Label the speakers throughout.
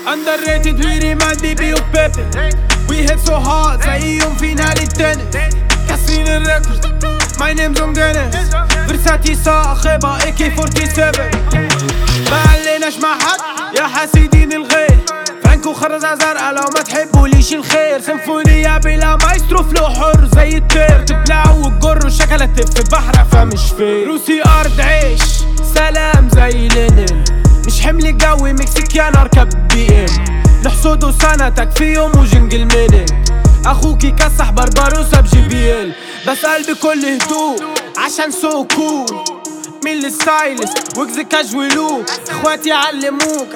Speaker 1: underrated ويري ماندي بي وبيبي We hit so hard زيهم في نادي التنس كاسرين الريكورد My name's on Guinness فرساتي صاخبة AK 47 ما عليناش مع حد يا حاسدين الغير فرانكو خرزة زرقا لو ما تحبوليش الخير سيمفونية بلا مايسترو فلو حر زي الطير تبلعوا وتجروا شكلة تف البحر فمش فير روسي أرض عيش سلام زي لينين مش حمل جوي مكسيكيان اركب بي ام نحصدوا سنتك في يوم وجنجل منك اخوكي كسح بربروسة بجي بي ال بسأل بكل هدوء عشان سو كول مين الستايلس وجز كاجولو اخواتي علموك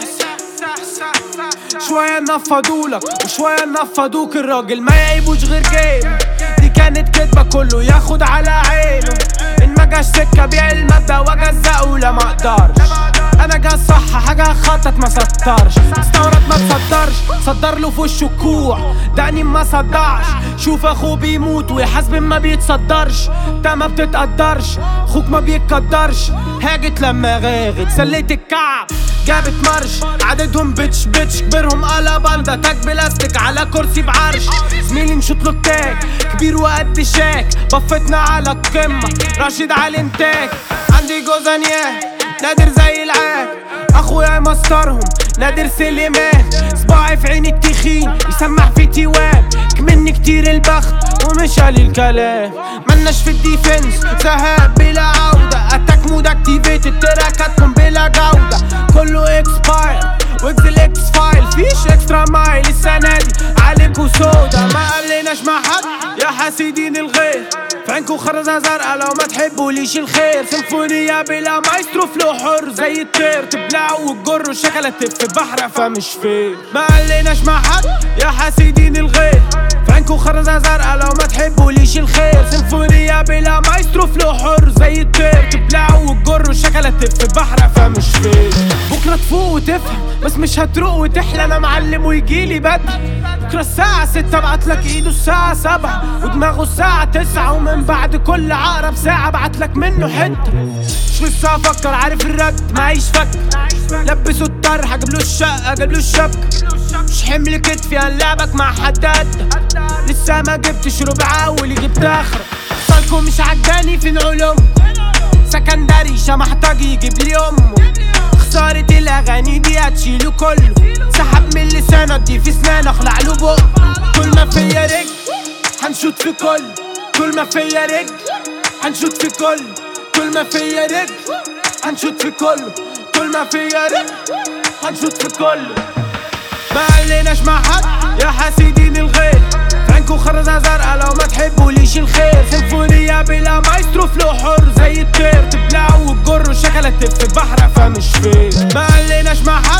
Speaker 1: شوية نفضولك وشوية نفضوك الراجل ما يعيبوش غير جيم دي كانت كدبة كله ياخد على عينه ان ما جاش سكة بيع المادة واجزقه لا ما اقدرش انا جا صح حاجة خطط ما سطرش استورد ما تصدرش صدر له في وشه كوع دقني ما صدعش شوف اخوه بيموت ويحاسب ما بيتصدرش ده ما بتتقدرش اخوك ما بيتقدرش هاجت لما غاغت سليت الكعب جابت مرش عددهم بتش بتش كبرهم قلب باندا تاج بلاستيك على كرسي بعرش زميلي نشوط له التاج كبير وقد شاك بفتنا على القمة راشد على الانتاج عندي جوزانياه نادر زي العاد اخويا مسطرهم نادر سليمان صباعي في عين التخين يسمع في تيوان كمني كتير البخت ومش قال الكلام ملناش في الديفنس ذهاب بلا عودة اتاك مود اكتيفيتد تراكاتكم بلا جودة كله اكسباير ويجز الاكس فايل فيش اكسترا مايل السنة دي عليكوا سودا ما قلناش مع حد يا حاسدين الغير في عينكوا خرزة زرقا لو ما تحبوليش الخير سيمفونية بلا مايسترو فلو حر زي الطير تبلعوا وتجروا شكلة تف البحر فمش فير ما قلناش مع حد يا حاسدين الغير في عينكوا خرزة زرقا لو ما تحبوليش الخير سيمفونية بلا مايسترو فلو حر زي الطير تبلعوا وتجروا شكلة تف البحر فمش فير بكرة تفوق وتفهم بس مش هتروق وتحلى انا معلم ويجيلي بدري بكرة الساعة ستة ابعتلك ايده الساعة سبعة ودماغه الساعة تسعة ومن بعد كل عقرب ساعة ابعتلك منه حتة مش لسه افكر عارف الرد معيش فك لبسوا الطرحة جبلوا الشقة جبلوا الشبكة مش حمل كتفي هنلعبك مع حد قدك لسه ما جبتش ربع اول جبت اخرك صالكوا مش عجباني فين علوم سكندري محتاج يجيب لي امه خسارة الاغاني دي هتشيله كله سحب من لسانه دي في سنان اخلع له بق طول ما فيا رجل هنشوط في كل طول ما فيا رجل هنشوط في كل طول ما فيا رجل هنشوط في كل طول ما فيا رجل هنشوط في كل ما عليناش مع حد يا حاسدين الغير فرانكو خرزة زرقا لو ما تحبوليش الخير سيمفونية بلا مايسترو فلو حر زي الطير تبلعوا وتجروا شكلة تف البحر فمش فير ما عليناش مع حد